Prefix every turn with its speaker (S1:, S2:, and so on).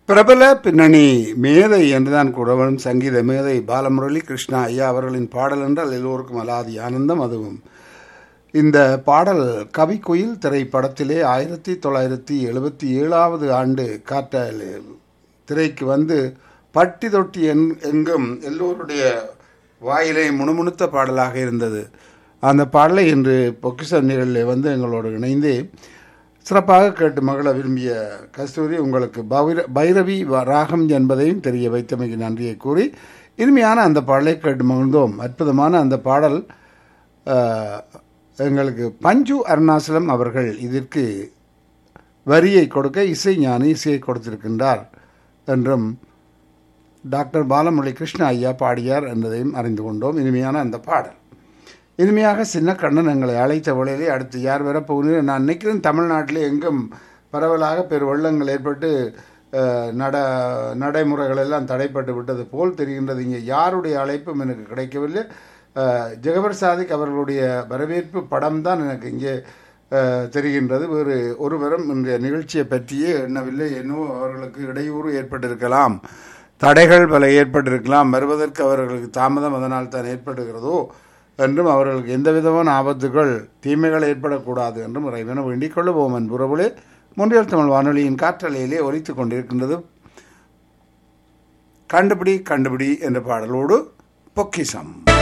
S1: பிரபல பின்னணி மேதை என்றுதான் கூறவன் சங்கீத மேதை பாலமுரளி கிருஷ்ணா ஐயா அவர்களின் பாடல் என்றால் எல்லோருக்கும் அலாதி ஆனந்தம் அதுவும் இந்த பாடல் கவிக்குயில் திரைப்படத்திலே ஆயிரத்தி தொள்ளாயிரத்தி எழுபத்தி ஏழாவது ஆண்டு காற்றால் திரைக்கு வந்து பட்டி தொட்டி எங் எங்கும் எல்லோருடைய வாயிலே முணுமுணுத்த பாடலாக இருந்தது அந்த பாடலை இன்று பொக்கிஷ நிகழ்வில் வந்து எங்களோடு இணைந்து சிறப்பாக கேட்டு மகள விரும்பிய கஸ்தூரி உங்களுக்கு பைர பைரவி ராகம் என்பதையும் தெரிய வைத்தமைக்கு நன்றியை கூறி இனிமையான அந்த பாடலை கேட்டு மகிழ்ந்தோம் அற்புதமான அந்த பாடல் எங்களுக்கு பஞ்சு அருணாசலம் அவர்கள் இதற்கு வரியை கொடுக்க இசை ஞானி இசையை கொடுத்திருக்கின்றார் என்றும் டாக்டர் பாலமுரளி கிருஷ்ண ஐயா பாடியார் என்பதையும் அறிந்து கொண்டோம் இனிமையான அந்த பாடல் இனிமையாக சின்ன கண்ணன் எங்களை அழைத்த வேளையிலே அடுத்து யார் வர போகிறேன் நான் நினைக்கிறேன் தமிழ்நாட்டில் எங்கும் பரவலாக பெரு வெள்ளங்கள் ஏற்பட்டு நட நடைமுறைகள் எல்லாம் தடைப்பட்டு விட்டது போல் தெரிகின்றது இங்கே யாருடைய அழைப்பும் எனக்கு கிடைக்கவில்லை ஜெகபர் சாதிக் அவர்களுடைய வரவேற்பு படம் தான் எனக்கு இங்கே தெரிகின்றது வேறு ஒருவரும் இன்றைய நிகழ்ச்சியை பற்றியே எண்ணவில்லை என்னவோ அவர்களுக்கு இடையூறு ஏற்பட்டிருக்கலாம் தடைகள் பல ஏற்பட்டிருக்கலாம் வருவதற்கு அவர்களுக்கு தாமதம் அதனால் தான் ஏற்படுகிறதோ என்றும் அவர்களுக்கு எந்த விதமான ஆபத்துகள் தீமைகள் ஏற்படக்கூடாது என்றும் இறைவனை வேண்டிக் கொள்ளுவோம் என்புறவுளே முன்றியல் தமிழ் வானொலியின் காற்றலையிலே ஒலித்துக் கொண்டிருக்கின்றது கண்டுபிடி கண்டுபிடி என்ற பாடலோடு பொக்கிசம்